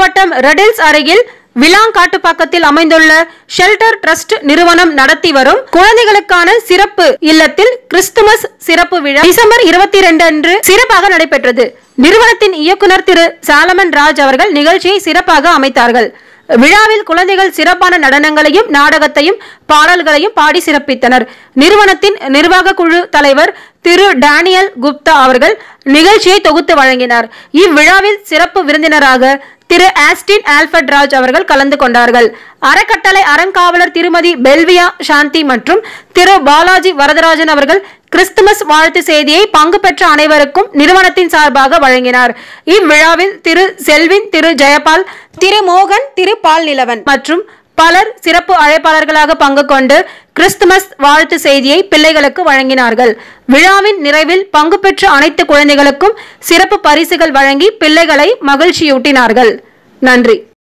மாவட்டம் ரெடில்ஸ் அருகில் விலாங்காட்டுப்பாக்கத்தில் அமைந்துள்ள ஷெல்டர் ட்ரஸ்ட் நிறுவனம் நடத்தி வரும் குழந்தைகளுக்கான சிறப்பு இல்லத்தில் கிறிஸ்துமஸ் சிறப்பு விழா டிசம்பர் இருபத்தி ரெண்டு அன்று சிறப்பாக நடைபெற்றது நிறுவனத்தின் இயக்குனர் திரு சாலமன் ராஜ் அவர்கள் நிகழ்ச்சியை சிறப்பாக அமைத்தார்கள் விழாவில் குழந்தைகள் சிறப்பான நடனங்களையும் நாடகத்தையும் பாடல்களையும் பாடி சிறப்பித்தனர் நிறுவனத்தின் நிர்வாக குழு தலைவர் திரு டேனியல் குப்தா அவர்கள் நிகழ்ச்சியை தொகுத்து வழங்கினார் இவ்விழாவில் சிறப்பு விருந்தினராக திரு ஆஸ்டின் ஆல்ஃபர்ட் ராஜ் அவர்கள் கலந்து கொண்டார்கள் அறக்கட்டளை அறங்காவலர் திருமதி பெல்வியா சாந்தி மற்றும் திரு பாலாஜி வரதராஜன் அவர்கள் கிறிஸ்துமஸ் வாழ்த்து செய்தியை பங்கு பெற்ற அனைவருக்கும் நிறுவனத்தின் சார்பாக வழங்கினார் இவ்விழாவில் திரு செல்வின் திரு ஜெயபால் திரு மோகன் திரு பால் நிலவன் மற்றும் பலர் சிறப்பு அழைப்பாளர்களாக பங்கு கொண்டு கிறிஸ்துமஸ் வாழ்த்து செய்தியை பிள்ளைகளுக்கு வழங்கினார்கள் விழாவின் நிறைவில் பங்கு பெற்ற அனைத்து குழந்தைகளுக்கும் சிறப்பு பரிசுகள் வழங்கி பிள்ளைகளை மகிழ்ச்சியூட்டினார்கள் நன்றி